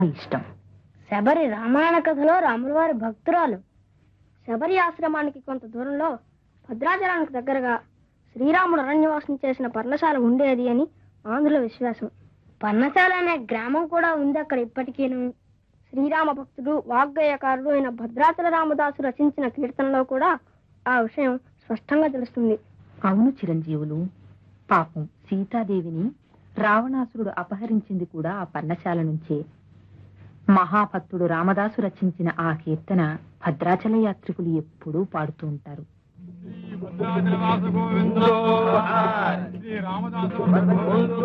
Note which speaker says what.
Speaker 1: ఇష్టం
Speaker 2: శబరి రామాయణ కథలో రాములవారి భక్తురాలు శబరి ఆశ్రమానికి కొంత దూరంలో భద్రాచలానికి దగ్గరగా శ్రీరాముడు అరణ్యవాసం చేసిన పర్ణశాల ఉండేది అని ఆంధ్రుల విశ్వాసం పర్ణశాల అనే గ్రామం కూడా ఉంది అక్కడ ఇప్పటికీను శ్రీరామ భక్తుడు వాగ్గేయకారుడు అయిన భద్రాచల రామదాసు రచించిన కీర్తనలో కూడా ఆ విషయం స్పష్టంగా తెలుస్తుంది
Speaker 1: అవును చిరంజీవులు పాపం సీతాదేవిని రావణాసురుడు అపహరించింది కూడా ఆ పర్ణశాల నుంచే మహాభక్తుడు రామదాసు రచించిన ఆ కీర్తన భద్రాచల యాత్రికులు ఎప్పుడూ పాడుతూ ఉంటారు
Speaker 3: భద్రాచల వాస గోవిందో శ్రీ రామదాసు